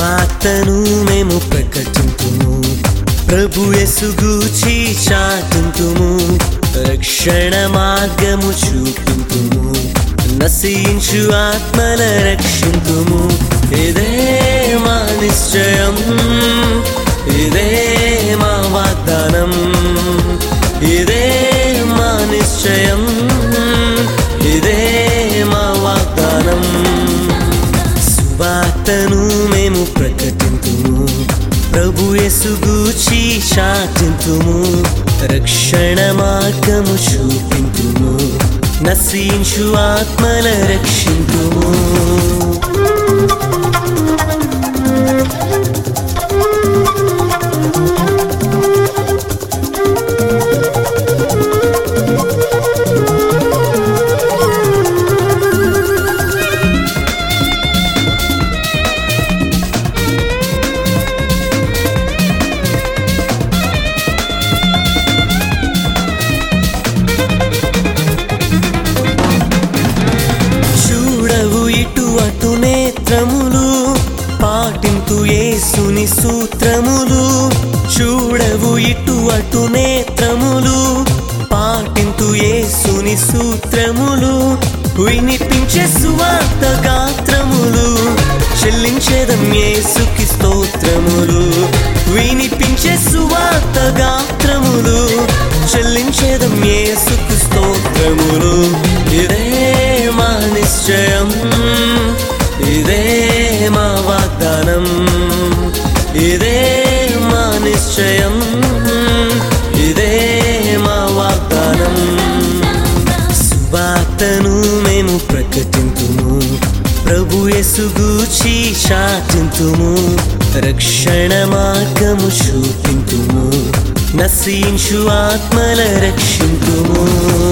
సువార్తను మేము ప్రకటింతుము ప్రభు ఎసుగూచి చాటింతుము రక్షణ మార్గము చూపింతుము నశించు ఆత్మల రక్షింతుము ఇదే మా నిశ్చయం ఇదే మా వాగ్దానం ఇదే మా నిశ్చయం ఇదే మా వాగ్దానం సువార్తను మేము ప్రకటింతుము ప్రభు ఎసుగూచి చాటింతుము రక్షణ మార్గము చూపింతుము నశించు ఆత్మల రక్షింతుము చూడవు ఇటు అటు నేత్రములు పాటింతు యేసుని సూత్రములు చూడవు ఇటు అటు నేత్రములు పాటింతు యేసుని సూత్రములు వినిపించే సువార్త గాత్రములు చెల్లించేదం యేసుకి స్తోత్రములు వినిపించే సువార్త గాత్రములు చెల్లించేదం యేసుకు స్తోత్రములు ఇదే మా నిశ్చయం ఇదే మా వాగ్దానం ఇదే మా నిశ్చయం ఇదే మా వాగ్దానం సువార్తను మేము ప్రకటింతుము ప్రభు ఎసుగూచి చాటింతుము రక్షణ మార్గము చూపింతుము నశించు ఆత్మల రక్షింతుము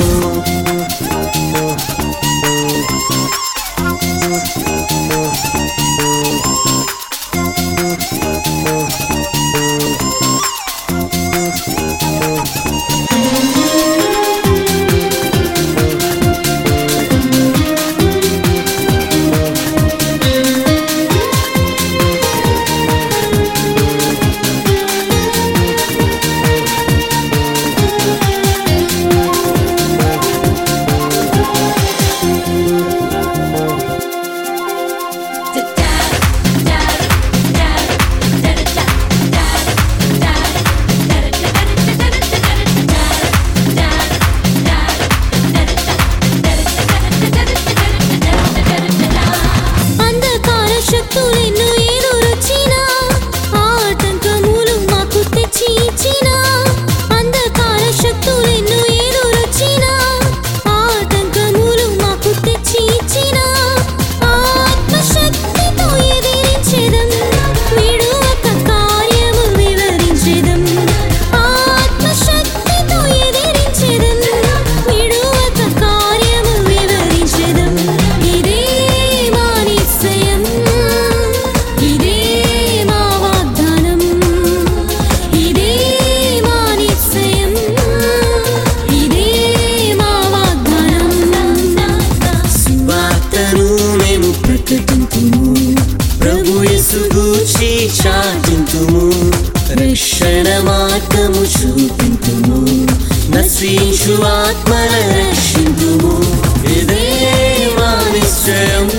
అంధకార శక్తులెన్నో ఎదురొచ్చినా, ఆటంకములు మాకు తెచ్చి ఇచ్చినా. అంధకార శక్తులెన్నో ఎదురొచ్చినా, ఆటంకములు మాకు తెచ్చి ఇచ్చినా. ఆత్మశక్తితో ఎదిరించెదం, విడువక కార్యము వివరించెదం. ఆత్మశక్తితో ఎదిరించెదం, విడువక కార్యము వివరించెదం. ఇదే మా నిశ్చయం, ఇదే మా వాగ్దానం. ఇదే మా నిశ్చయం, ఇదే మా వాగ్దానం. సువార్తను మేము ప్రకటింతుము ప్రభు ఎసుగూచి చాటింతుము రక్షణ మార్గము చూపింతుము నశించు ఆత్మల రక్షింతుము ఇదే మా నిశ్చయం